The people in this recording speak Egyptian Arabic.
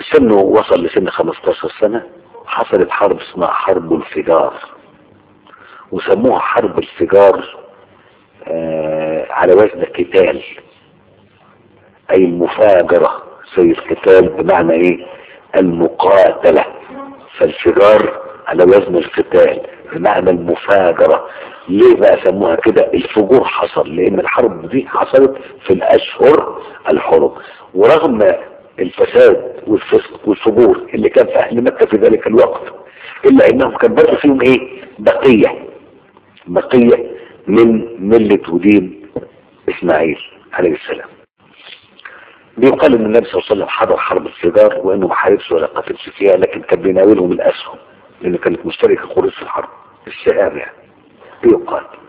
سنه وصل لسن 15 سنة حصلت حرب اسمها حرب الفجار وسموها حرب الفجار آه على وزن قتال اي المفاجرة زي القتال بمعنى ايه المقاتلة فالفجار على وزن القتال بمعنى المفاجرة ليه بقى سموها كده الفجور حصل لان الحرب دي حصلت في الاشهر الحرم ورغم الفساد والفسق والفجور اللي كان في اهل مكة في ذلك الوقت الا انهم كان برضه فيهم ايه بقية بقية من ملة ودين اسماعيل عليه السلام بيقال ان النبي صلى الله عليه وسلم حضر حرب الفجار وانه ما حاربش ولا قتلش فيها لكن كان بيناولهم الاسهم لان كانت مشتركه قريش في الحرب الشهام يعني بيقال